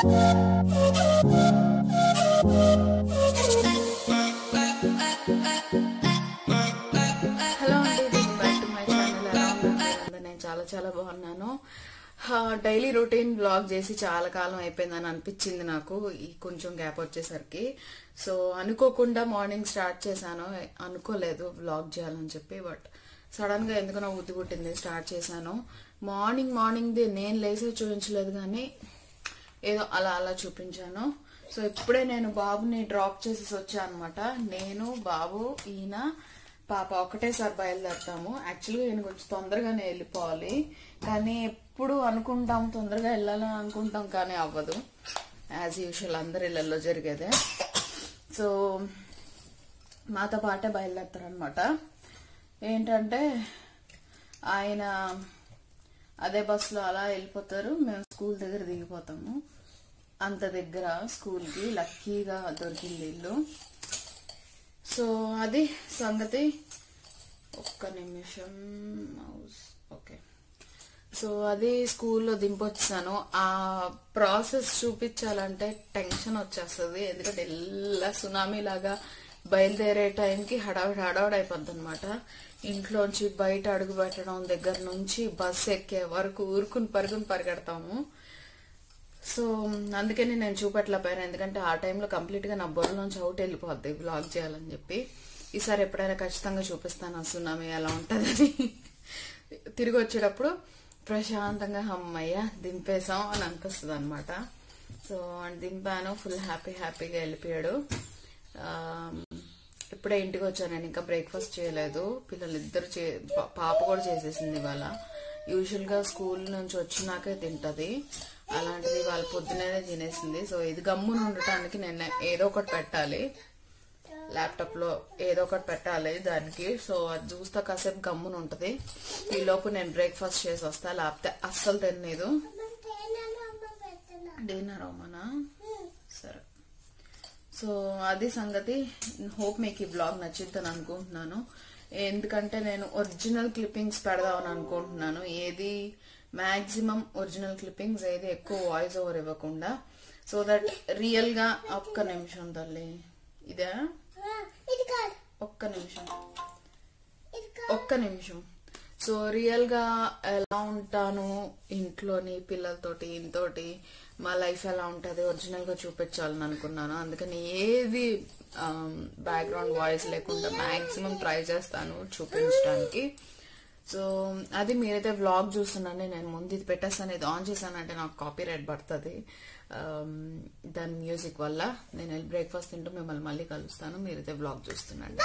Hello అండి welcome back to my channel ఎలా ఉన్నారు నేను చాలా చాలా బాగున్నాను డైలీ రొటీన్ బ్లాగ్ చేసి చాలా కాలం అయిపోయిందని అనిపించింది నాకు ఈ కొంచెం గ్యాప్ వచ్చేసరికి సో అనుకోకుండా మార్నింగ్ స్టార్ట్ చేశాను అనుకోలేదు బ్లాగ్ చేయాలని చెప్పి బట్ సడన్ గా ఎందుకో నా ఉద్ది పుట్టింది స్టార్ట్ చేశాను మార్నింగ్ మార్నింగ్ ది నేను లేసి చూపించలేదు కానీ ఏదో అలా అలా చూపించాను సో ఇప్పుడే నేను బాబుని డ్రాప్ చేసేసి వచ్చాను అనమాట నేను బాబు ఈయన పాప ఒకటేసారి బయలుదేరుతాము యాక్చువల్గా ఈయన కొంచెం తొందరగానే వెళ్ళిపోవాలి కానీ ఎప్పుడు అనుకుంటాం తొందరగా వెళ్ళాలని అనుకుంటాం కానీ అవ్వదు యాజ్ యూజువల్ అందరి ఇళ్లలో జరిగేదే సో మాతో పాటే బయలుదేరుతారనమాట ఏంటంటే ఆయన అదే బస్సులో అలా వెళ్ళిపోతారు మేము స్కూల్ దగ్గర దిగిపోతాము అంత దగ్గర స్కూల్కి లక్కీగా దొరికింది ఇల్లు సో అది సంగతి ఒక్క నిమిషం మౌస్ ఓకే సో అది స్కూల్లో దింపొచ్చాను ఆ ప్రాసెస్ చూపించాలంటే టెన్షన్ వచ్చేస్తుంది ఎందుకంటే ఎలా సునామీ లాగా బయలుదేరే టైంకి హడావిడి హడావిడి అయిపోద్ది అనమాట ఇంట్లోంచి బయట అడుగు పెట్టడం దగ్గర నుంచి బస్ ఎక్కే వరకు ఊరుకుని పరుగుని పరిగెడతాము సో అందుకని నేను చూపెట్టలేకపోయాను ఎందుకంటే ఆ టైంలో కంప్లీట్ గా నా బుర్రలోంచి అవుట్ వెళ్ళిపోద్ది బ్లాగ్ చేయాలని చెప్పి ఈసారి ఎప్పుడైనా ఖచ్చితంగా చూపిస్తాను ఆ సునామీ ఎలా ఉంటుందని తిరిగి వచ్చేటప్పుడు ప్రశాంతంగా అమ్మయ్య దింపేసాం అని అనిపిస్తుంది అనమాట సో దింపాను ఫుల్ హ్యాపీ హ్యాపీగా వెళ్ళిపోయాడు ఆ, ఇప్పుడే ఇంటికి వచ్చాను నేను ఇంకా బ్రేక్ఫాస్ట్ చేయలేదు పిల్లలు ఇద్దరు చే పా- పాప కూడా చేసేసింది ఇవాళ యూజువల్ గా స్కూల్ నుంచి వచ్చినాకే తింటది అలాంటిది వాళ్ళ పొద్దునే తినేసింది సో ఇది గమ్మున ఉండటానికి నేను ఏదో ఒకటి పెట్టాలి ల్యాప్టాప్ లో ఏదో ఒకటి పెట్టాలి దానికి సో అది చూస్తా కాసేపు గమ్మున ఉంటది ఈ లోపు నేను బ్రేక్ఫాస్ట్ చేసి వస్తా లేకపోతే అస్సలు తినలేదు డిన్నర్ అమ్మనా సరే సో అది సంగతి హోప్ మీకు ఈ బ్లాగ్ నచ్చిద్దని అనుకుంటున్నాను ఎందుకంటే నేను ఒరిజినల్ క్లిప్పింగ్స్ పెడదామని అనుకుంటున్నాను ఏది మాక్సిమం ఒరిజినల్ క్లిప్పింగ్స్ ఏది ఎక్కువ వాయిస్ ఓవర్ ఇవ్వకుండా సో దట్ రియల్ గా ఒక్క నిమిషం తల్లి ఇదే ఇది కాదు ఒక్క నిమిషం ఇది ఒక్క నిమిషం సో రియల్ గా ఎలా ఉంటాను ఇంట్లోని పిల్లలతోటి ఇంతోటి మా లైఫ్ ఎలా ఉంటది ఒరిజినల్ గా చూపించాలని అనుకున్నాను అందుకని ఏది బ్యాక్గ్రౌండ్ వాయిస్ లేకుండా మాక్సిమం ట్రై చేస్తాను చూపించడానికి సో అది మీరైతే వ్లాగ్ చూస్తున్నాను నేను ముందు ఇది పెట్టేస్తాను ఇది ఆన్ చేశానంటే నాకు కాపీ రైట్ పడుతుంది దాని మ్యూజిక్ వల్ల నేను వెళ్ళి బ్రేక్ఫాస్ట్ తింటూ మిమ్మల్ని మళ్ళీ కలుస్తాను మీరైతే వ్లాగ్ చూస్తున్నాండి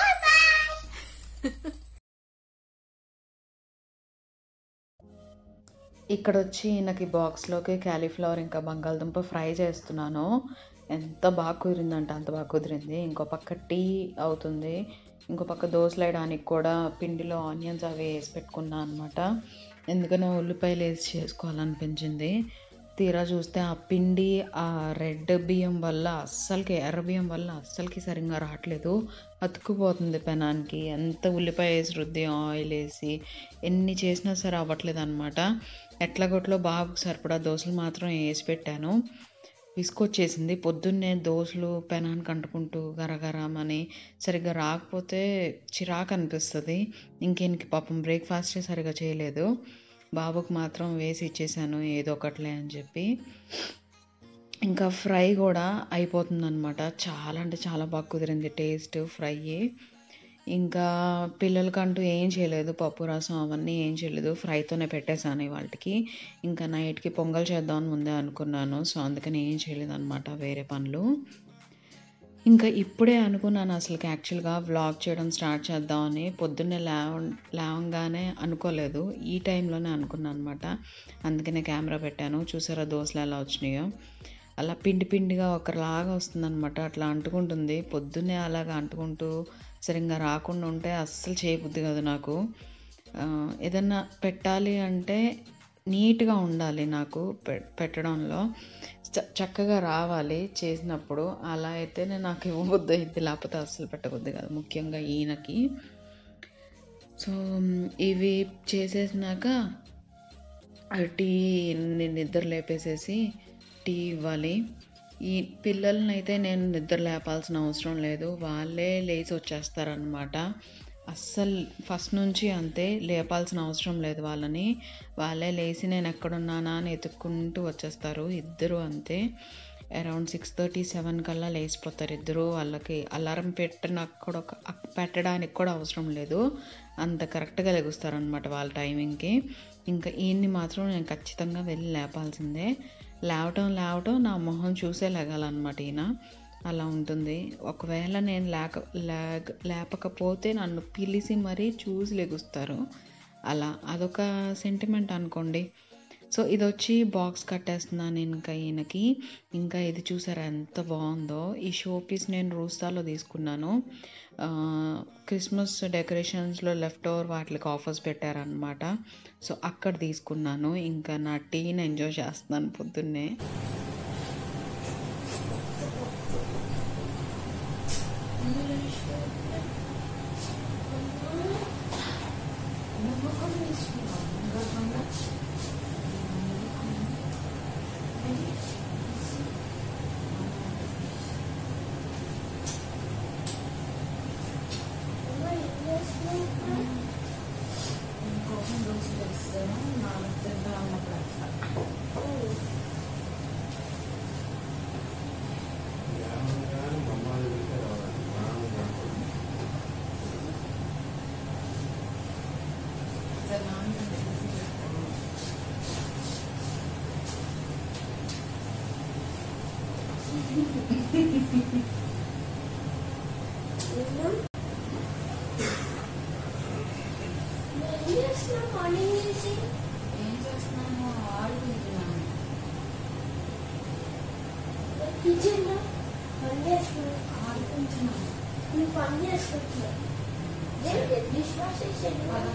ఇక్కడ వచ్చి నాకు ఈ బాక్స్లోకి క్యాలీఫ్లవర్ ఇంకా బంగాళదుంప ఫ్రై చేస్తున్నాను ఎంత బాగా కుదిరిందంటే అంత బాగా కుదిరింది ఇంకో పక్క టీ అవుతుంది ఇంకో పక్క దోశలు వేయడానికి కూడా పిండిలో ఆనియన్స్ అవి వేసి పెట్టుకున్నాను అనమాట ఎందుకనో ఉల్లిపాయలు వేసి చేసుకోవాలనిపించింది తీరా చూస్తే ఆ పిండి ఆ రెడ్ బియ్యం వల్ల అస్సలకి ఎర్ర బియ్యం వల్ల అస్సలకి సరిగ్గా రావట్లేదు అతుక్కుపోతుంది పెనానికి ఎంత ఉల్లిపాయ వేసి రుద్ది ఆయిల్ వేసి ఎన్ని చేసినా సరే అవ్వట్లేదు అనమాట ఎట్లాగొట్లో బాగా సరిపడా దోశలు మాత్రం వేసి పెట్టాను విసుకొచ్చేసింది పొద్దున్నే దోశలు పెనానికి అంటుకుంటూ గరగరామని సరిగ్గా రాకపోతే చిరాకు అనిపిస్తుంది ఇంకేనికి పాపం బ్రేక్ఫాస్టే సరిగా చేయలేదు బాబుకు మాత్రం వేసి ఇచ్చేసాను ఏదో ఒకట్లే అని చెప్పి ఇంకా ఫ్రై కూడా అయిపోతుందన్నమాట చాలా అంటే చాలా బాగా కుదిరింది టేస్ట్ ఫ్రై ఇంకా పిల్లలకంటూ ఏం చేయలేదు పప్పు రసం అవన్నీ ఏం చేయలేదు ఫ్రైతోనే పెట్టేశాను ఇవాళకి ఇంకా నైట్కి పొంగల్ చేద్దామని ముందే అనుకున్నాను సో అందుకని ఏం చేయలేదు అనమాట వేరే పనులు ఇంకా ఇప్పుడే అనుకున్నాను అసలుకి యాక్చువల్గా వ్లాగ్ చేయడం స్టార్ట్ చేద్దామని పొద్దున్నే లేవ లేవంగానే అనుకోలేదు ఈ టైంలోనే అనుకున్నాను అనమాట అందుకనే కెమెరా పెట్టాను చూసారా దోశలు ఎలా వచ్చినాయో అలా పిండి పిండిగా ఒకలాగా వస్తుందన్నమాట అట్లా అంటుకుంటుంది పొద్దున్నే అలాగా అంటుకుంటూ సరిగ్గా రాకుండా ఉంటే అస్సలు చేయబుద్ధి కాదు నాకు ఆ, ఏదన్నా పెట్టాలి అంటే నీట్గా ఉండాలి నాకు పె- పెట్టడంలో చ- చక్కగా రావాలి చేసినప్పుడు అలా అయితేనే నాకు ఇవ్వబుద్ధి అయింది లేకపోతే అస్సలు పెట్టబుద్ధి కాదు ముఖ్యంగా ఈయనకి సో ఇవి చేసేసినాక ఆ టీ నేను నిద్ర లేపేసేసి టీ ఇవ్వాలి ఈ పిల్లల్ని అయితే నేను నిద్ర లేపాల్సిన అవసరం లేదు వాళ్ళే లేచి వచ్చేస్తారనమాట అస్సలు ఫస్ట్ నుంచి అంతే లేపాల్సిన అవసరం లేదు వాళ్ళని వాళ్ళే లేచి నేను ఎక్కడున్నానా అని ఎతుక్కుంటూ వచ్చేస్తారు ఇద్దరు అంతే అరౌండ్ సిక్స్ థర్టీ సెవెన్ కల్లా లేచిపోతారు ఇద్దరు వాళ్ళకి అలారం పెట్టిన కూడా ఒక- పెట్టడానికి కూడా అవసరం లేదు అంత కరెక్ట్గా లెగుస్తారు అనమాట వాళ్ళ టైమింగ్కి ఇంకా ఈయన్ని మాత్రం నేను ఖచ్చితంగా వెళ్ళి లేపాల్సిందే లేవటం లేవటం నా మొహం చూసే లెగాలన్నమాట ఈయన అలా ఉంటుంది ఒకవేళ నేను లేక లేక లేపకపోతే నన్ను పిలిచి మరీ చూసి లెగుస్తారు అలా అదొక సెంటిమెంట్ అనుకోండి సో ఇది వచ్చి బాక్స్ కట్టేస్తున్నాను ఇంకా ఈయనకి ఇంకా ఇది చూసారా ఎంత బాగుందో ఈ షో పీస్ నేను రూస్తాలో తీసుకున్నాను ఆ, క్రిస్మస్ డెకరేషన్స్లో లెఫ్ట్ ఓవర్ వాటికి ఆఫర్స్ పెట్టారనమాట సో అక్కడ తీసుకున్నాను ఇంకా నా టీని ఎంజాయ్ చేస్తున్నాను పొద్దున్నే అమ్మ ఏం చేస్తున్నావు ఇంకొక రోజు వేస్తాను నాలుగు తింటా ఉన్నప్పుడు వేస్తాను ఏం చేస్తున్నావు మార్నింగ్ నుంచి ఏం చేస్తున్నాను ఆడుకుంటున్నాను కిచెన్ లో పని చేస్తున్నావు ఆడుకుంటున్నాను నువ్వు పని చేసుకుంటున్నావు ఏంటి డిష్ వాష్ చేసాను పద.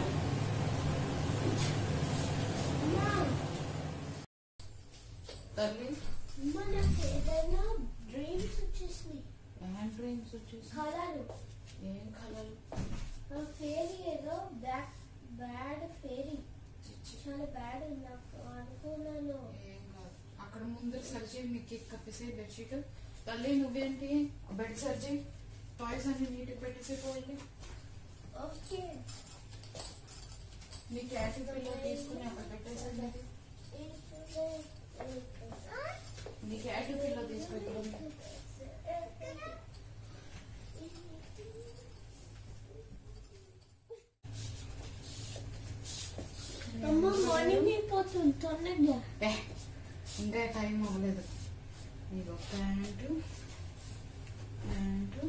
అమ్మా తల్లి అమ్మ నాకు ఏదైనా డ్రీమ్స్ వచ్చేసినాయి హ్యాండ్ డ్రీమ్స్ వచ్చేసి కలరు ఏం కలర్ ఫేరీ ఏదో బ్యాక్ బ్యాడ్ ఫేరీ చాలా బ్యాడ్ నాకు అనుకున్నాను ఏం కాదు అక్కడ ముందర సర్జీ మీకు కప్పేసే బెడ్షీట్ తల్లి నువ్వేంటి బెడ్ సర్జీ టాయ్స్ అన్ని నీట్గా పెట్టేసి పోయింది ఓకే మీ క్యాట్ పిల్లో తీసుకుని అక్కడ పెట్టేసండి మీ క్యాట్ పిల్లో తీసుకెళ్ళి అమ్మ మార్నింగ్ అయిపోతుంది తొందరగా ఏ, ఇంకా టైం అవ్వలేదు ఇదిగో ప్యాంటు ప్యాంటు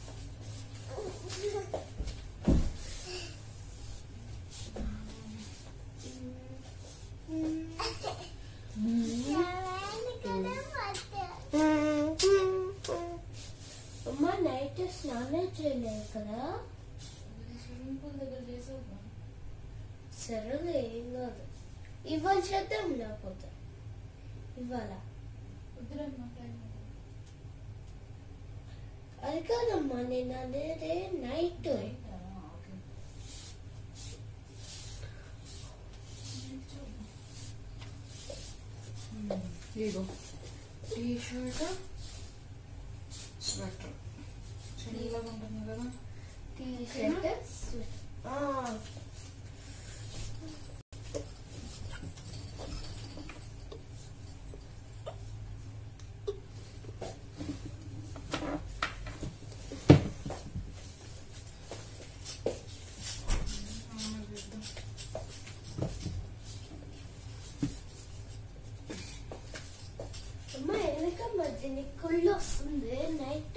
అమ్మ నైట్ స్నానం చేయలేదు కదా స్విమ్మింగ్ పూల్ దగ్గర చేసావు సరేగా ఏం కాదు ఇవాళ చేద్దాం లేకపోతే ఇవాళ వద్దురమ్మా టైం అది కాదమ్మా నేను అనేది నైట్ ఓకే ఇదిగో టీ షర్ట్ స్వెటర్ చల్లగా ఉంటుంది కదా టీ షర్ట్ అమ్మ ఎందుక మధ్య నీకు కుళ్ళు వస్తుంది నైట్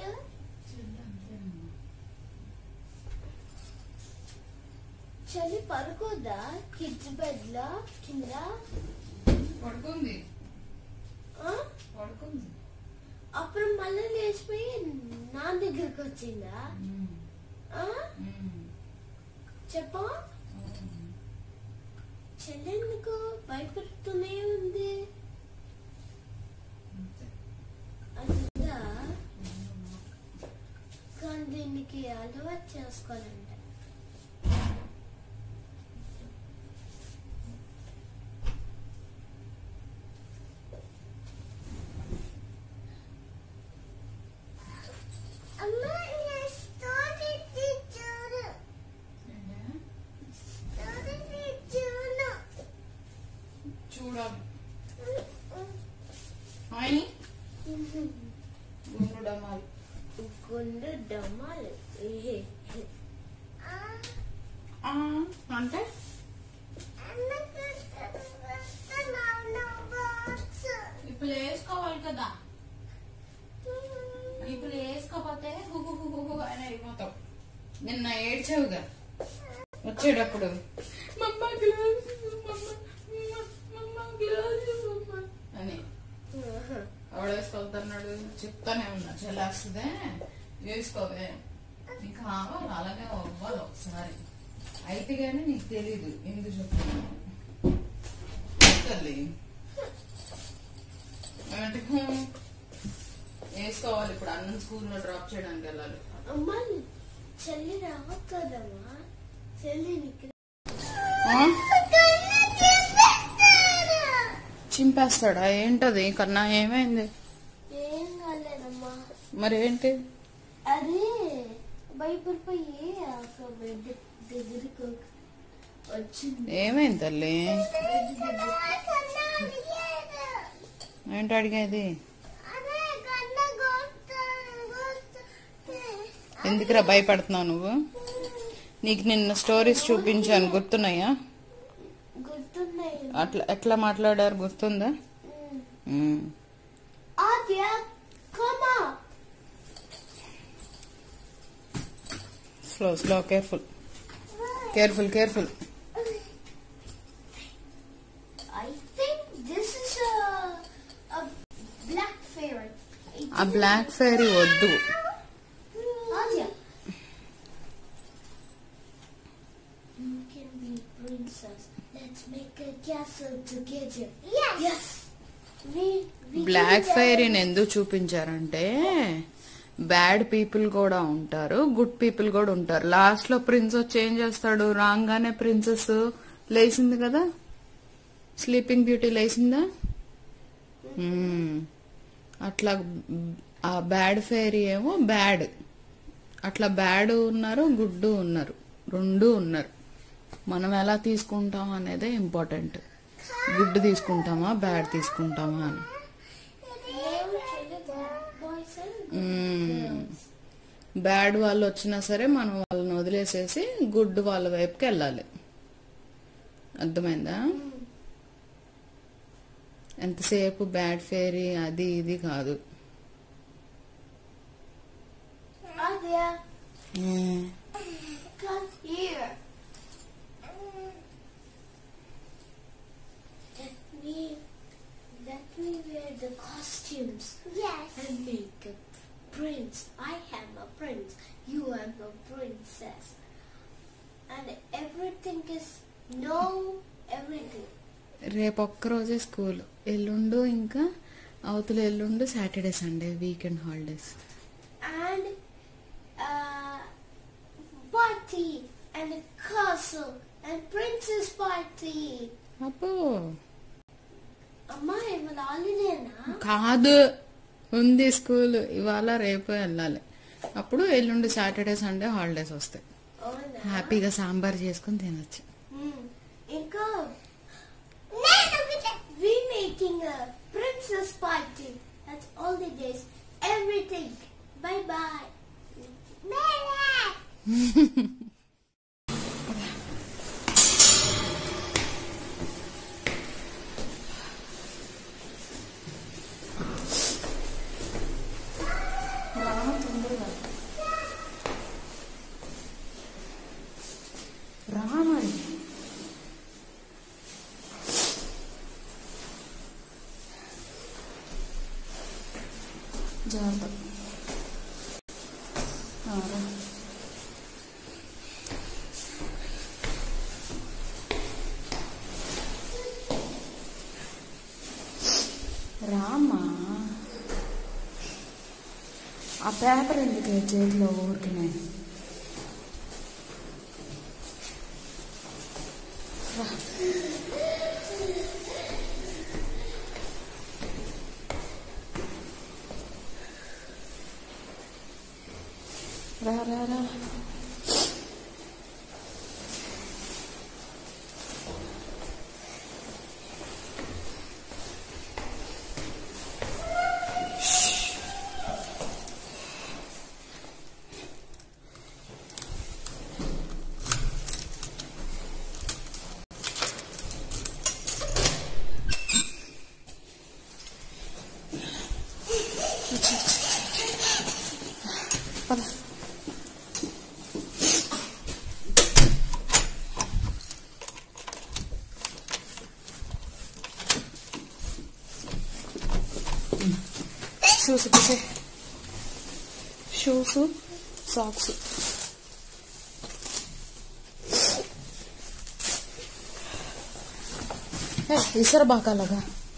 చలి పడుకోదా కిడ్స్ బెడ్ లో కింద పడుకుంది ఆ? పడుకుంది అప్పుడు మళ్ళీ లేచిపోయి నా దగ్గరికి వచ్చిందా ఆ? చెప్పా చెల్లెందుకు భయపెడుతూనే ఉంది అందుగా కానీ దీనికి అలవాటు చేసుకోవాలంట అమ్మ నేను స్టోరీ చూడు స్టోరీ చూడు చూడాలి హాయ్ గుండు డమాలి గుండు డమ్మాలు ఆ, అంటే ఇప్పుడు వేసుకోవాలి కదా ఇప్పుడు వేసుకోకపోతే హుహు హుహు హుహు అని అయిపోతాం నిన్న ఏడ్చావుగా వచ్చేటప్పుడు మమ్మ గ్లాస్ మమ్మ మమ్మ గ్లాస్ మమ్మ అని ఆవిడ వేసుకెళ్తున్నాడు చెప్తానే ఉన్నా చెల్లేస్తుందే వేసుకోవే నీకు కావాలి అలాగే అవ్వాలి ఒకసారి అయితే కానీ నీకు తెలీదు ఎందుకు చెప్తున్నాను తల్లి అంటే, "హ్మ్, వేసుకోవాలి ఇప్పుడు అన్నం స్కూల్లో డ్రాప్ చేయడానికి వెళ్ళాలి అమ్మ చెల్లి రావద్దమ్మా చెల్లి నీకు ఆ? చింపేస్తాడా ఏంటది కన్నా ఏమైంది ఏం కాలేదమ్మా మరి ఏంటి అదే భయపడిపోయి ఒక బెడ్ దగ్గరికి వచ్చింది ఏమైంది తల్లి బెడ్ దగ్గర ఏంటి అడిగేది ఎందుకురా భయపడుతున్నావు నువ్వు నీకు నిన్న స్టోరీస్ చూపించాను గుర్తున్నాయా గుర్తున్నాయి అట్లా ఎట్లా మాట్లాడారు గుర్తుందా um. Adya comma slow slow careful careful careful I think this is a, a black fairy. ఆ బ్లాక్ ఫైరీ వద్దు Adya. You can be princess. Let's make a castle together. Yes. Yes. We, we black can go- ఫైరీని ఎందుకు చూపించారంటే bad people కూడా ఉంటారు good people కూడా ఉంటారు last లో ప్రిన్స్ వచ్చి ఏం చేస్తాడు రాగానే ప్రిన్సెస్ లేచింది కదా స్లీపింగ్ బ్యూటీ లేచిందా మ్మ్. అట్లా ఆ బ్యాడ్ ఫైరీ ఏమో బ్యాడ్ అట్లా బ్యాడ్ ఉన్నారు గుడ్ ఉన్నారు రెండు ఉన్నారు మనం ఎలా తీసుకుంటాం అనేదే ఇంపార్టెంట్ గుడ్ తీసుకుంటామా బ్యాడ్ తీసుకుంటామా అని Actually, boys and hmm. Bad వాళ్ళు వచ్చినా సరే మనం వాళ్ళని వదిలేసేసి గుడ్ వాళ్ళ వైపుకి వెళ్ళాలి అర్థమైందా ఎంతసేపు బ్యాడ్ ఫేరీ అది ఇది కాదు Adya, come here. Let me, let me wear the costumes. Yes. And make a prince. I am a prince. You are a princess. And everything is no everything. రేపు ఒక్కరోజే స్కూల్ ఎల్లుండు ఇంకా అవతల ఎల్లుండు Saturday Sunday weekend holidays And uh, party and a castle and princess party. అబ్బో అమ్మా ఇవాళ హాలిడేనా కాదు ఉంది స్కూల్ ఇవాళ రేపు వెళ్ళాలి అప్పుడు ఎల్లుండి సాటర్డే సండే హాలిడేస్ వస్తాయి అవునా హ్యాపీగా సాంబార్ చేసుకుని తినొచ్చు మ్మ్. ఇంకా we making a princess party that's all the days everything bye bye రామని జాగ్రత్త ఆ, రా. రామా ఆ పేపర్ ఎందుకు చేతిలో ఊరికినాయి రా రా రా పద షూస్ తీసే షూస్ సాక్స్ ఇసరు బాకాలగా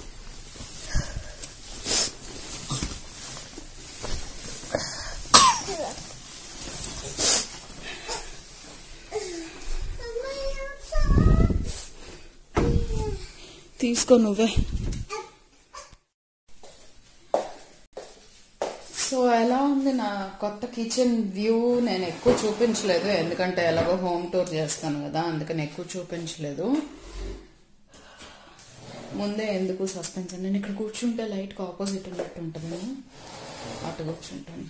తీసుకో నువ్వే సో ఎలా ఉంది నా కొత్త కిచెన్ వ్యూ నేను ఎక్కువ చూపించలేదు ఎందుకంటే ఎలాగో హోమ్ టూర్ చేస్తాను కదా అందుకని ఎక్కువ చూపించలేదు ముందే ఎందుకు సస్పెన్స్ నేను ఇక్కడ కూర్చుంటే లైట్కి ఆపోజిట్ ఉన్నట్టు ఉంటుంది అటు కూర్చుంటాను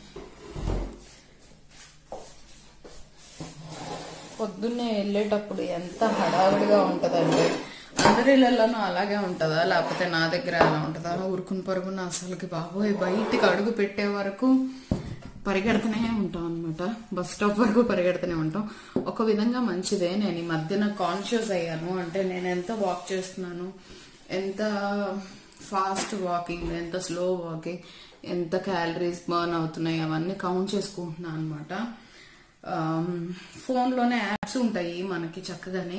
పొద్దున్నే వెళ్ళేటప్పుడు ఎంత హడావిడిగా ఉంటుందంటే అందరి ఇళ్లలోనూ అలాగే ఉంటుందా లేకపోతే నా దగ్గర ఎలా ఉంటుందా ఉరుకుని పరుగున అసలుకి బాబోయ్ బయటికి అడుగు పెట్టే వరకు పరిగెడుతూనే ఉంటాం అనమాట బస్ స్టాప్ వరకు పరిగెడుతూనే ఉంటాం ఒక విధంగా మంచిదే నేను ఈ మధ్యన కాన్షియస్ అయ్యాను అంటే నేను ఎంత వాక్ చేస్తున్నాను ఎంత ఫాస్ట్ వాకింగ్ ఎంత స్లో వాకింగ్ ఎంత క్యాలరీస్ బర్న్ అవుతున్నాయి అవన్నీ కౌంట్ చేసుకుంటున్నాను అనమాట ఫోన్లోనే యాప్స్ ఉంటాయి మనకి చక్కగానే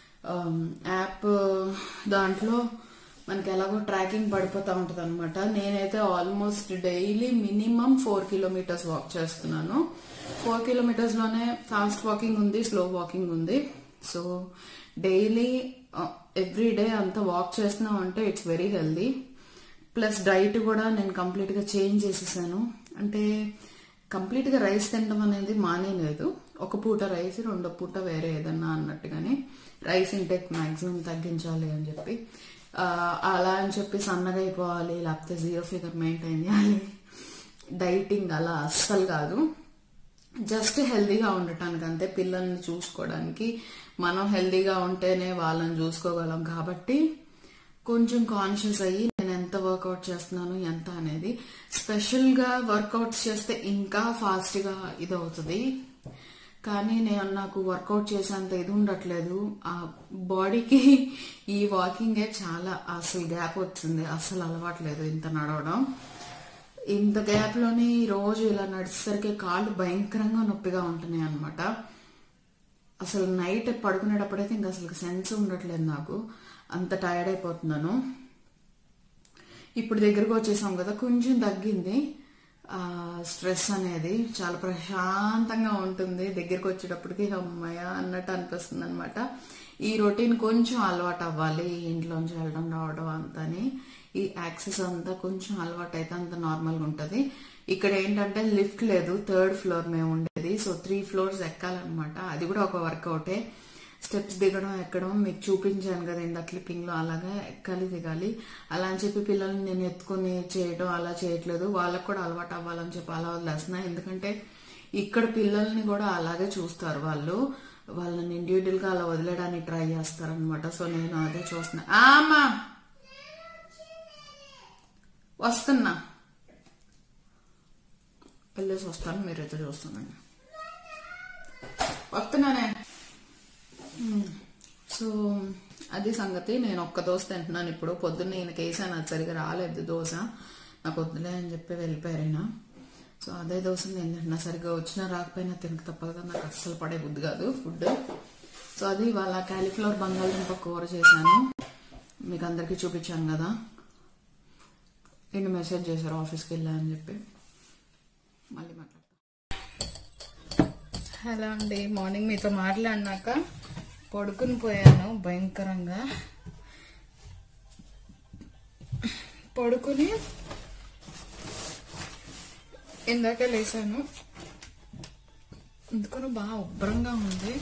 యాప్ దాంట్లో మనకి ఎలాగో ట్రాకింగ్ పడిపోతూ ఉంటుంది అనమాట నేనైతే almost daily minimum four kilometres walk చేస్తున్నాను ఫోర్ కిలోమీటర్స్ లోనే ఫాస్ట్ వాకింగ్ ఉంది స్లో వాకింగ్ ఉంది సో డైలీ ఎవ్రీ డే అంతా వాక్ చేస్తున్నాం అంటే it's very healthy plus diet కూడా నేను కంప్లీట్ గా చేంజ్ చేసేసాను అంటే కంప్లీట్ గా రైస్ తినడం అనేది మానేలేదు ఒక పూట రైస్ రెండో పూట వేరే ఏదన్నా అన్నట్టుగానే రైస్ ఇంటేక్ మాక్సిమం తగ్గించాలి అని చెప్పి ఆ, అలా అని చెప్పి సన్నగా అయిపోవాలి లేకపోతే జీరో ఫిగర్ మెయింటైన్ చేయాలి డైటింగ్ అలా అస్సలు కాదు జస్ట్ హెల్దీగా ఉండటానికి అంతే పిల్లల్ని చూసుకోవడానికి మనం హెల్దీగా ఉంటేనే వాళ్ళని చూసుకోగలం కాబట్టి కొంచెం కాన్షియస్ అయ్యి నేను ఎంత వర్కౌట్ చేస్తున్నాను ఎంత అనేది స్పెషల్ గా వర్కౌట్స్ చేస్తే ఇంకా ఫాస్ట్ గా ఇది అవుతుంది కానీ నేను నాకు వర్కౌట్ చేసేంత ఇది ఉండట్లేదు ఆ బాడీకి ఈ వాకింగే చాలా అసలు గ్యాప్ వచ్చింది అసలు అలవాట్లేదు ఇంత నడవడం ఇంత గ్యాప్ లోని రోజు ఇలా నడిచేసరికి కాళ్ళు భయంకరంగా నొప్పిగా ఉంటున్నాయి అనమాట అసలు నైట్ పడుకునేటప్పుడైతే ఇంకా అసలు సెన్స్ ఉండట్లేదు నాకు అంత టైర్డ్ అయిపోతున్నాను ఇప్పుడు దగ్గరకు వచ్చేసాం కదా కొంచెం తగ్గింది ఆ స్ట్రెస్ అనేది చాలా ప్రశాంతంగా ఉంటుంది దగ్గరకు వచ్చేటప్పటికి అమ్మయ్య అన్నట్టు అనిపిస్తుంది అనమాట ఈ రొటీన్ కొంచెం అలవాటు అవ్వాలి ఇంట్లోంచి వెళ్ళడం రావడం అంతని ఈ యాక్సెస్ అంతా కొంచెం అలవాటు అయితే అంత నార్మల్గా ఉంటుంది ఇక్కడ ఏంటంటే లిఫ్ట్ లేదు థర్డ్ ఫ్లోర్ మేము ఉండేది సో త్రీ ఫ్లోర్స్ ఎక్కాలన్నమాట అది కూడా ఒక వర్కౌటే స్టెప్స్ దిగడం ఎక్కడం మీకు చూపించాను కదా ఇంత క్లిప్పింగ్ లో అలాగా ఎక్కాలి దిగాలి అలా అని చెప్పి పిల్లల్ని నేను ఎత్తుకొని చేయడం అలా చేయట్లేదు వాళ్ళకు కూడా అలవాటు అవ్వాలని చెప్పి అలా వదిలేస్తున్నా ఎందుకంటే ఇక్కడ పిల్లల్ని కూడా అలాగే చూస్తారు వాళ్ళు వాళ్ళని ఇండివిజువల్ గా అలా వదిలేయడానికి ట్రై చేస్తారు అనమాట సో నేను అదే చూస్తున్నా ఆ, అమ్మా వస్తున్నా వెళ్ళేసి వస్తాను మీరైతే చూస్తున్నాను వస్తున్నానే సో అది సంగతి నేను ఒక్క దోశ తింటున్నాను ఇప్పుడు పొద్దున్న ఈయనకి వేసాను అది సరిగా రాలేదు దోశ నాకు వద్దులే అని చెప్పి వెళ్ళిపోయారు ఈయన సో అదే దోశ నేను తింటున్నా సరిగా వచ్చినా రాకపోయినా తినక తప్పదు కదా నాకు అస్సలు పడే బుద్ధి కాదు ఫుడ్ సో అది వాళ్ళ కాలీఫ్లవర్ బంగాళదుంప కూర చేశాను మీకు అందరికీ చూపించాను కదా ఈయన మెసేజ్ చేశారు ఆఫీస్కి వెళ్ళా అని చెప్పి మళ్ళీ మాట్లాడతాను హలో అండి మార్నింగ్ మీతో మాట్లాడినాక పడుకుని పోయాను భయంకరంగా పడుకుని ఇందాక లేసాను ఎందుకనో బాగా ఉబ్బరంగా ఉంది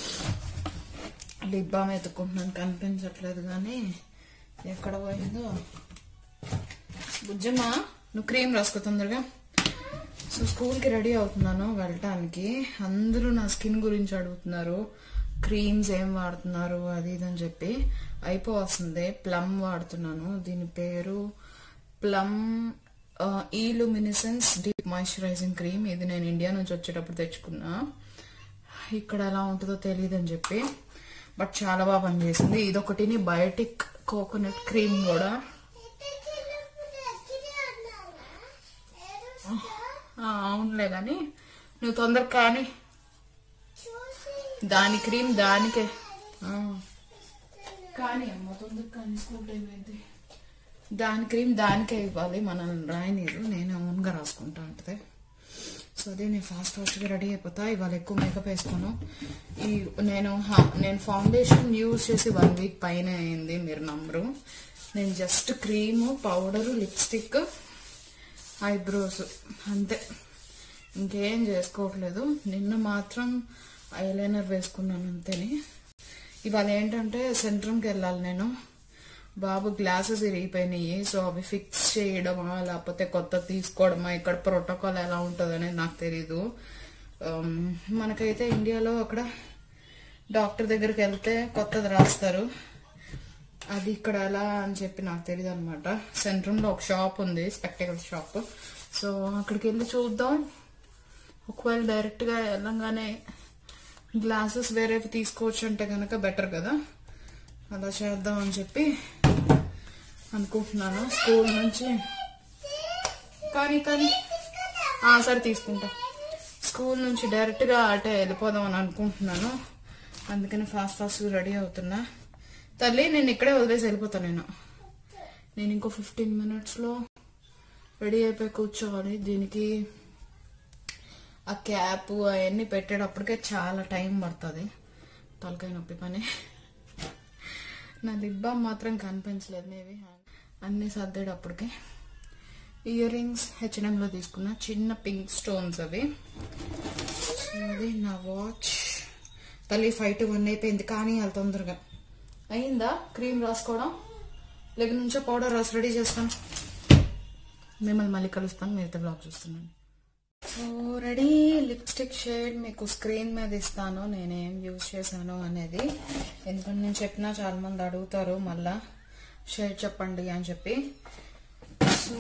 లిప్ బామ్ ఎత్తుకుంటున్నాను కనిపించట్లేదు కానీ ఎక్కడ పోయిందో బుజ్జమ్మ నువ్వు క్రీమ్ రాసుకో తొందరగా సో స్కూల్కి రెడీ అవుతున్నాను వెళ్ళటానికి అందరూ నా స్కిన్ గురించి అడుగుతున్నారు క్రీమ్స్ ఏం వాడుతున్నారు అది ఇది అని చెప్పి అయిపోవస్తుంది ప్లమ్ వాడుతున్నాను దీని పేరు Plum illuminescence deep moisturising cream ఇది నేను ఇండియా నుంచి వచ్చేటప్పుడు తెచ్చుకున్నా ఇక్కడ ఎలా ఉంటుందో తెలియదు అని చెప్పి బట్ చాలా బాగా పనిచేసింది ఇదొకటిని బయోటిక్ కోకోనట్ క్రీమ్ కూడా ఆ, అవునులే కానీ నువ్వు తొందర కానీ దాని క్రీమ్ దానికే ఆ. కానీ అమ్మ తొందర కానీ స్కూల్ టైం అయింది దాని క్రీమ్ దానికే ఇవ్వాలి మనల్ని రాయనీరు నేను ఓన్గా రాసుకుంటా ఉంటుంది సో అదే నేను ఫాస్ట్ ఫాస్ట్గా రెడీ అయిపోతా ఇవాళ ఎక్కువ మేకప్ వేసుకోను ఈ నేను హా- నేను ఫౌండేషన్ యూజ్ చేసి వన్ వీక్ పైన అయింది మీరు నంబరు నేను just cream powder lipstick eyebrows అంతే ఇంకేం చేసుకోవట్లేదు నిన్న మాత్రం ఐలైనర్ వేసుకున్నాను అంతేని ఇవాళ ఏంటంటే సెంట్రమ్కి వెళ్ళాలి నేను బాబు గ్లాసెస్ ఇరిగిపోయినాయి సో అవి ఫిక్స్ చేయడమా లేకపోతే కొత్త తీసుకోవడమా ఇక్కడ ప్రోటోకాల్ ఎలా ఉంటుంది అనేది నాకు తెలీదు Um, మనకైతే ఇండియాలో అక్కడ డాక్టర్ దగ్గరికి వెళ్తే కొత్తది రాస్తారు అది ఇక్కడ ఎలా అని చెప్పి నాకు తెలియదు అనమాట సెంట్రమ్లో ఒక షాప్ ఉంది స్పెక్టికల్ షాప్ సో అక్కడికి వెళ్ళి చూద్దాం ఒకవేళ డైరెక్ట్గా వెళ్ళంగానే గ్లాసెస్ వేరేవి తీసుకోవచ్చు అంటే కనుక బెటర్ కదా అలా చేద్దాం అని చెప్పి అనుకుంటున్నాను స్కూల్ నుంచి కానీ కానీ ఆ, సరే తీసుకుంటా స్కూల్ నుంచి డైరెక్ట్గా అటే వెళ్ళిపోదాం అని అనుకుంటున్నాను అందుకని ఫాస్ట్ ఫాస్ట్ రెడీ అవుతున్నా తల్లి నేను ఇక్కడే వదిలేసి వెళ్ళిపోతాను నేను నేను ఇంకో ఫిఫ్టీన్ మినిట్స్లో రెడీ అయిపోయి కూర్చోవాలి దీనికి ఆ క్యాప్ అవన్నీ పెట్టేటప్పటికే చాలా టైం పడుతుంది తలకాయ నొప్పి పని నా లిప్ బామ్ మాత్రం కనిపించలేదు మేబీ అన్నీ సర్దేటప్పటికే ఇయర్ రింగ్స్ హెచ్ఎంలో తీసుకున్న చిన్న పింక్ స్టోన్స్ అవి సో అది నా వాచ్ తల్లి ఫైవ్ టు వన్ అయిపోయింది కానీ అది తొందరగా అయిందా క్రీమ్ రాసుకోవడం లేక నుంచో పౌడర్ రాసి రెడీ చేస్తాను మిమ్మల్ని మళ్ళీ కలుస్తాను మీరైతే బ్లాగ్ చూస్తున్నాను సో రెడీ లిప్స్టిక్ షేడ్ మీకు స్క్రీన్ మీద ఇస్తాను నేనేం యూజ్ చేశాను అనేది ఎందుకంటే నేను చెప్పినా చాలా మంది అడుగుతారు మళ్ళా షేడ్ చెప్పండి అని చెప్పి సో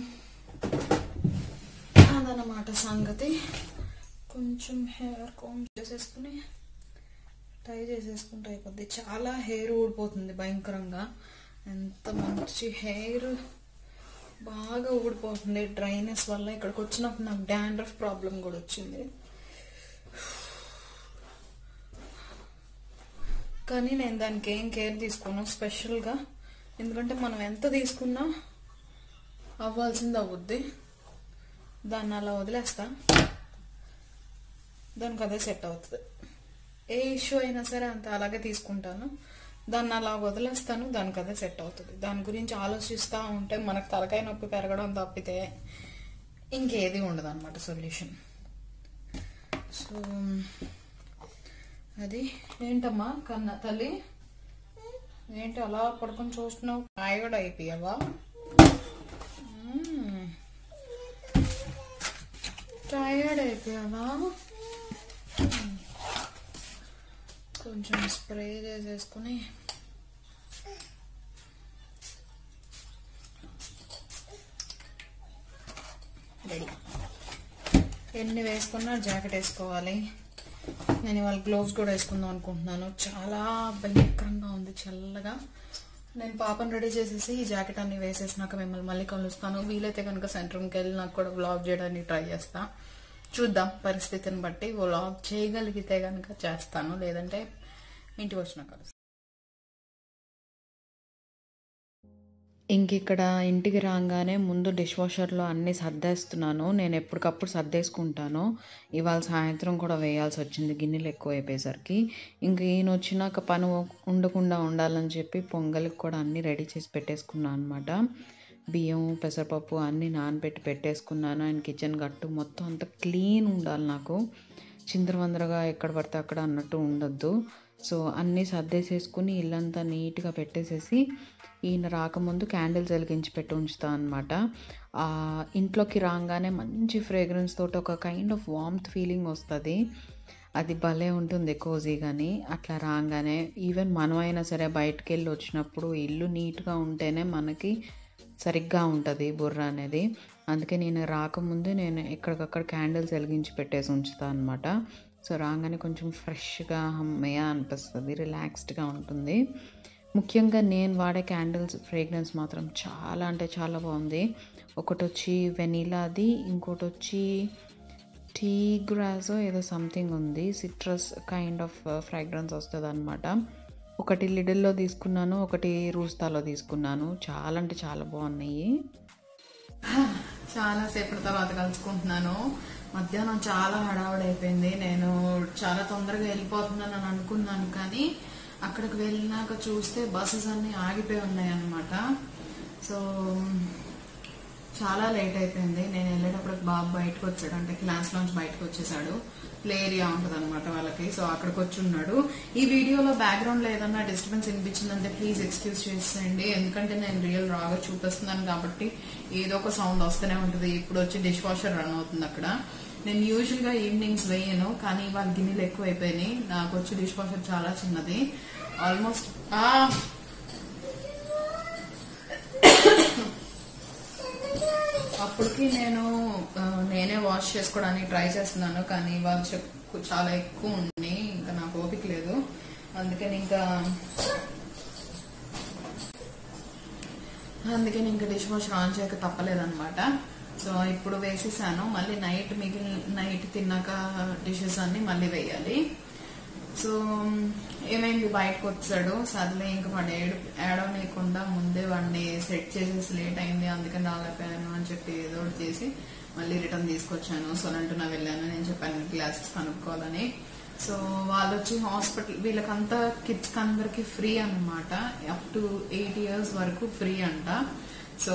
అదనమాట సంగతి కొంచెం హెయిర్ కోమ్ చేసేసుకుని టై చేసేసుకుంటే అయిపోద్ది చాలా హెయిర్ ఊడిపోతుంది భయంకరంగా ఎంత మంచి హెయిర్ బాగా ఊడిపోతుంది డ్రైనెస్ వల్ల ఇక్కడికి వచ్చినప్పుడు నాకు డాండ్రఫ్ ప్రాబ్లం కూడా వచ్చింది కానీ నేను దానికి ఏం కేర్ తీసుకోను స్పెషల్గా ఎందుకంటే మనం ఎంత తీసుకున్నా అవ్వాల్సింది అవుద్ది దాన్ని అలా వదిలేస్తా దానికి అదే సెట్ అవుతుంది ఏ ఇష్యూ అయినా సరే అంత అలాగే తీసుకుంటాను దాన్ని అలా వదిలేస్తాను దానికి అదే సెట్ అవుతుంది దాని గురించి ఆలోచిస్తూ ఉంటే మనకు తలకాయ నొప్పి పెరగడం తప్పితే ఇంకేది ఉండదు అనమాట సొల్యూషన్ సో అది ఏంటమ్మా కన్నా తల్లి ఏంటి అలా పడుకొని చూస్తున్నావు టైర్డ్ అయిపోయావా టైర్డ్ అయిపోయావా కొంచెం స్ప్రే చేసేసుకుని రెడీ ఎన్ని వేసుకున్నా జాకెట్ వేసుకోవాలి నేను ఇవాళ గ్లోవ్స్ కూడా వేసుకుందాం అనుకుంటున్నాను చాలా భయంకరంగా ఉంది చల్లగా నేను పాపను రెడీ చేసేసి ఈ జాకెట్ అన్ని వేసేసినాక మిమ్మల్ని మళ్ళీ కలుస్తాను వీలైతే కనుక సెంటర్కి వెళ్ళి నాకు కూడా వ్లాగ్ చేయడానికి ట్రై చేస్తా చూద్దాం పరిస్థితిని బట్టి వ్లాగ్ చేయగలిగితే కనుక చేస్తాను లేదంటే ఇంటికి వచ్చిన కలుస్తాను ఇంక ఇక్కడ ఇంటికి రాగానే ముందు డిష్ వాషర్లో అన్నీ సర్దేస్తున్నాను నేను ఎప్పటికప్పుడు సర్దేసుకుంటాను ఇవాళ సాయంత్రం కూడా వేయాల్సి వచ్చింది గిన్నెలు ఎక్కువ అయిపోయేసరికి ఇంక ఈయన వచ్చినాక పని ఉండకుండా ఉండాలని చెప్పి పొంగల్కి కూడా అన్నీ రెడీ చేసి పెట్టేసుకున్నాను అనమాట బియ్యం పెసరపప్పు అన్నీ నానబెట్టి పెట్టేసుకున్నాను ఆయన కిచెన్ గట్టు మొత్తం అంతా క్లీన్ ఉండాలి నాకు చిందరవందరగా ఎక్కడ పడితే అక్కడ అన్నట్టు ఉండొద్దు సో అన్నీ సర్దేసేసుకుని ఇల్లంతా నీట్గా పెట్టేసేసి ఈయన రాకముందు క్యాండిల్స్ వెలిగించి పెట్టి ఉంచుతా అనమాట ఇంట్లోకి రాగానే మంచి ఫ్రేగ్రెన్స్ తోటి ఒక కైండ్ ఆఫ్ వామ్త్ ఫీలింగ్ వస్తుంది అది భలే ఉంటుంది కోజీ కానీ అట్లా రాగానే ఈవెన్ మనమైనా సరే బయటకు వెళ్ళి వచ్చినప్పుడు ఇల్లు నీట్గా ఉంటేనే మనకి సరిగ్గా ఉంటుంది బుర్ర అనేది అందుకే నేను రాకముందు నేను ఎక్కడికక్కడ క్యాండిల్స్ వెలిగించి పెట్టేసి ఉంచుతాను అనమాట సో రాగానే కొంచెం ఫ్రెష్గా హమ్మయ్య అనిపిస్తుంది రిలాక్స్డ్గా ఉంటుంది ముఖ్యంగా నేను వాడే క్యాండిల్స్ ఫ్రేగ్రెన్స్ మాత్రం చాలా అంటే చాలా బాగుంది ఒకటి వచ్చి వెనీలాది ఇంకోటి వచ్చి టీ గ్రాసో ఏదో సంథింగ్ ఉంది సిట్రస్ కైండ్ ఆఫ్ ఫ్రాగ్రెన్స్ వస్తుంది అనమాట ఒకటి లిడిల్లో తీసుకున్నాను ఒకటి రూస్తాలో తీసుకున్నాను చాలా అంటే చాలా బాగున్నాయి చాలా సేపటి తర్వాత కలుసుకుంటున్నాను మధ్యాహ్నం చాలా హడావుడి అయిపోయింది నేను చాలా తొందరగా వెళ్ళిపోతున్నాను అని అనుకున్నాను కానీ అక్కడికి వెళ్ళినాక చూస్తే బస్సెస్ అన్ని ఆగిపోయి ఉన్నాయి అనమాట సో చాలా లేట్ అయిపోయింది నేను వెళ్ళేటప్పటికి బాబు బయటకు వచ్చాడు అంటే క్లాస్ లోంచి బయటకు వచ్చేసాడు ప్లే ఏరియా ఉంటుంది అనమాట వాళ్ళకి సో అక్కడికి వచ్చి ఉన్నాడు ఈ వీడియోలో బ్యాక్గ్రౌండ్ లో ఏదన్నా డిస్టర్బెన్స్ వినిపించిందంటే ప్లీజ్ ఎక్స్క్యూజ్ చేసేయండి ఎందుకంటే నేను రియల్ రాగా చూపిస్తున్నాను కాబట్టి ఏదో ఒక సౌండ్ వస్తూనే ఉంటుంది ఇప్పుడు వచ్చి డిష్ వాషర్ రన్ అవుతుంది అక్కడ నేను యూజువల్ గా ఈవినింగ్స్ వేయను కానీ ఇవాళ గిన్నెలు ఎక్కువ అయిపోయినాయి నాకు వచ్చి డిష్ వాషర్ చాలా చిన్నది ఆల్మోస్ట్ అప్పటికి నేను ఆ, నేనే వాష్ చేసుకోవడానికి ట్రై చేస్తున్నాను కానీ ఇవాళ చెక్కు చాలా ఎక్కువ ఉంది ఇంకా నాకు ఓపిక లేదు అందుకని ఇంకా అందుకని ఇంకా డిష్ వాషర్ ఆన్ చేయక తప్పలేదన్నమాట సో ఇప్పుడు వేసేసాను మళ్ళీ నైట్ మిగిలిన నైట్ తిన్నాక డిషెస్ అన్ని మళ్ళీ వేయాలి సో ఏమైంది బయటకు వచ్చాడు సర్లే ఇంకా వాడు ఏడు ఏడవనీయకుండా ముందే వాడిని సెట్ చేసేసి లేట్ అయింది అందుకని రాలేకపోయాను అని చెప్పి ఏదో ఒకటి చేసి మళ్ళీ రిటర్న్ తీసుకొచ్చాను సొనంటున్నా వెళ్ళాను నేను చెప్పాను క్లాసెస్ కనుక్కోవాలని సో వాళ్ళు వచ్చి హాస్పిటల్ వీళ్ళకంతా కిడ్స్ అందరికి ఫ్రీ అన్నమాట అప్ టు ఎయిట్ ఇయర్స్ వరకు ఫ్రీ అంట సో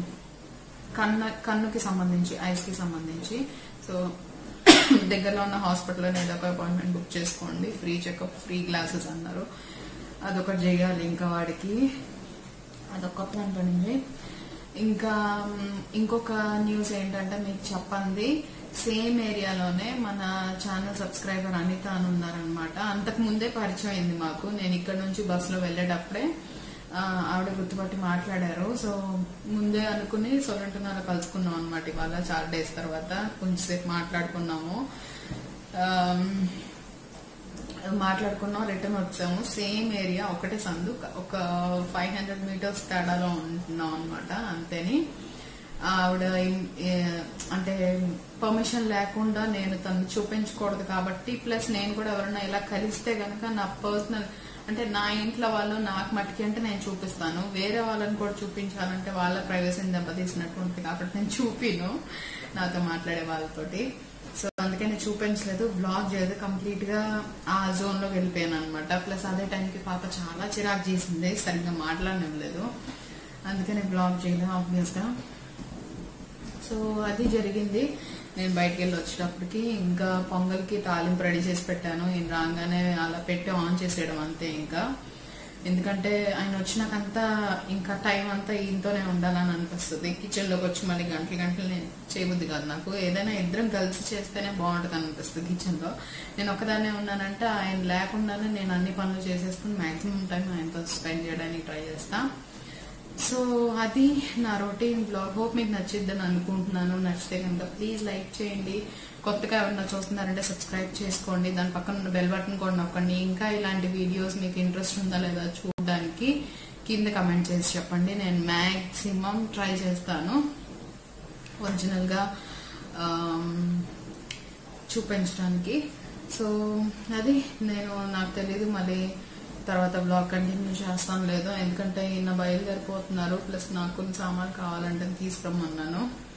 కన్ను కన్నుకి సంబంధించి ఐస్ కి సంబంధించి సో దగ్గరలో ఉన్న హాస్పిటల్లో ఏదో ఒక అపాయింట్మెంట్ బుక్ చేసుకోండి ఫ్రీ చెకప్ ఫ్రీ గ్లాసెస్ అన్నారు అదొకటి చేయాలి ఇంకా వాడికి అదొక ప్లాన్ పడింది ఇంకా మ్, ఇంకొక న్యూస్ ఏంటంటే మీకు చెప్పండి సేమ్ ఏరియాలోనే మన ఛానల్ సబ్స్క్రైబర్ అనిత అని ఉన్నారనమాట అంతకు ముందే పరిచయం అయింది మాకు నేను ఇక్కడ నుంచి బస్సులో వెళ్ళేటప్పుడే ఆ, ఆవిడ గుర్తుపట్టి మాట్లాడారు సో ముందే అనుకుని సొరంటున్నార కలుసుకున్నాం అనమాట ఇవాళ చాలా డేస్ తర్వాత కొంచెంసేపు మాట్లాడుకున్నాము ఆమ్, మాట్లాడుకున్నాం రిటర్న్ వచ్చాము సేమ్ ఏరియా ఒకటే సందు ఒక ఫైవ్ హండ్రెడ్ మీటర్స్ తేడాలో ఉంటున్నాం అనమాట అంతేని ఆవిడ ఇం- ఏ- అంటే పర్మిషన్ లేకుండా నేను తను చూపించకూడదు కాబట్టి ప్లస్ నేను కూడా ఎవరైనా ఇలా కలిస్తే గనక నా పర్సనల్ అంటే నా ఇంట్లో వాళ్ళు నాకు మట్టికి అంటే నేను చూపిస్తాను వేరే వాళ్ళని కూడా చూపించాలంటే వాళ్ళ ప్రైవసీని దెబ్బతీసినట్టు ఉంటుంది కాబట్టి నేను చూపిను నాతో మాట్లాడే వాళ్ళతోటి సో అందుకే నేను చూపించలేదు బ్లాగ్ చేయలేదు కంప్లీట్ గా ఆ జోన్ లో వెళ్ళిపోయాను అనమాట ప్లస్ అదే టైంకి పాప చాలా చిరాకు చేసింది సరిగ్గా మాట్లాడనివ్వలేదు అందుకని బ్లాగ్ చేయలేదు ఆబ్వియస్ గా సో అది జరిగింది నేను బయటికి వెళ్ళి వచ్చేటప్పటికి ఇంకా పొంగల్కి తాలింపు రెడీ చేసి పెట్టాను ఈయన రాగానే అలా పెట్టి ఆన్ చేసేయడం అంతే ఇంకా ఎందుకంటే ఆయన వచ్చినాకంతా ఇంకా టైం అంతా ఈయనతోనే ఉండాలని అనిపిస్తుంది కిచెన్ లోకి వచ్చి మళ్ళీ గంటలు గంటలు నేను చేయబుద్ది కాదు నాకు ఏదైనా ఇద్దరం కలిసి చేస్తేనే బాగుంటుంది అనిపిస్తుంది కిచెన్ లో నేను ఒకదాన్నే ఉన్నానంటే ఆయన లేకుండానే నేను అన్ని పనులు చేసేసుకుని మాక్సిమం టైం ఆయనతో స్పెండ్ చేయడానికి ట్రై చేస్తా సో అది నా రొటీన్ బ్లాగ్ హోప్ మీకు నచ్చిద్దని అనుకుంటున్నాను నచ్చితే కనుక ప్లీజ్ లైక్ చేయండి కొత్తగా ఎవరన్నా చూస్తున్నారంటే సబ్స్క్రైబ్ చేసుకోండి దాని పక్కన ఉన్న బెల్ బటన్ కూడా నొక్కండి ఇంకా ఇలాంటి వీడియోస్ మీకు ఇంట్రెస్ట్ ఉందా లేదా చూడడానికి కింద కమెంట్ చేసి చెప్పండి నేను మ్యాక్సిమం ట్రై చేస్తాను ఒరిజినల్ గా ఆమ్, చూపించడానికి సో అది నేను నాకు తెలియదు మళ్ళీ తర్వాత బ్లాగ్ కంటిన్యూ చేస్తాను లేదో ఎందుకంటే ఈయన బయలుదేరిపోతున్నారు ప్లస్ నాకు కొన్ని సామాన్లు కావాలంటే తీసుకురమ్మన్నాను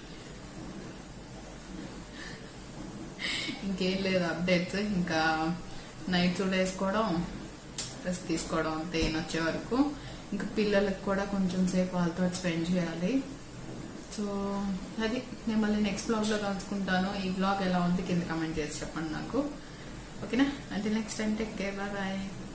ఇంకేం లేదు అప్డేట్స్ ఇంకా నైట్ సూట్ వేసుకోవడం డ్రెస్ తీసుకోవడం అంతే ఈయన వచ్చే వరకు ఇంకా పిల్లలకు కూడా కొంచెం సేపు వాళ్ళతో స్పెండ్ చేయాలి సో అది నేను మళ్ళీ నెక్స్ట్ బ్లాగ్లో కలుసుకుంటాను ఈ బ్లాగ్ ఎలా ఉంది కింద కమెంట్ చేసి చెప్పండి నాకు ఓకేనా అంటే next time take care bye